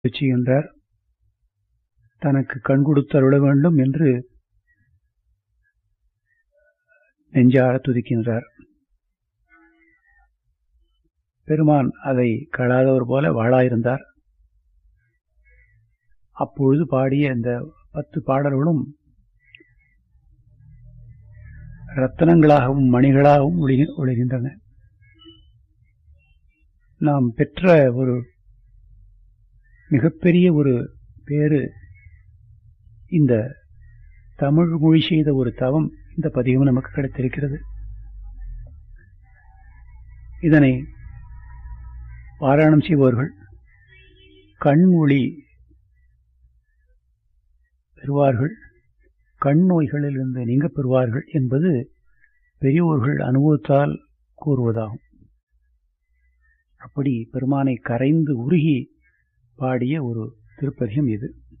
செய்கின்றார் தனக்கு கண் கொடுத்தருள வேண்டும் என்று நெஞ்சார துதிக்கின்றார் பெருமான் அதை களாதவர் போல வாழாயிருந்தார் அப்பொழுது பாடிய இந்த பத்து பாடல்களும் ரத்தனங்களாகவும் மணிகளாகவும் ஒளி- ஒளிர்கின்றன நாம் பெற்ற ஒரு மிகப்பெரிய ஒரு பேரு இந்த தமிழ் மொழி செய்த ஒரு தவம் இந்த பதிகம் நமக்கு கிடைத்திருக்கிறது இதனை பாராயணம் செய்பவர்கள் கண் ஒளி பெறுவார்கள் கண் நோய்களிலிருந்து நீங்க பெறுவார்கள் என்பது பெரியோர்கள் அனுபவத்தால் கூறுவதாகும் அப்படி பெருமானை கரைந்து உருகி பாடிய ஒரு திருப்பதிகம் இது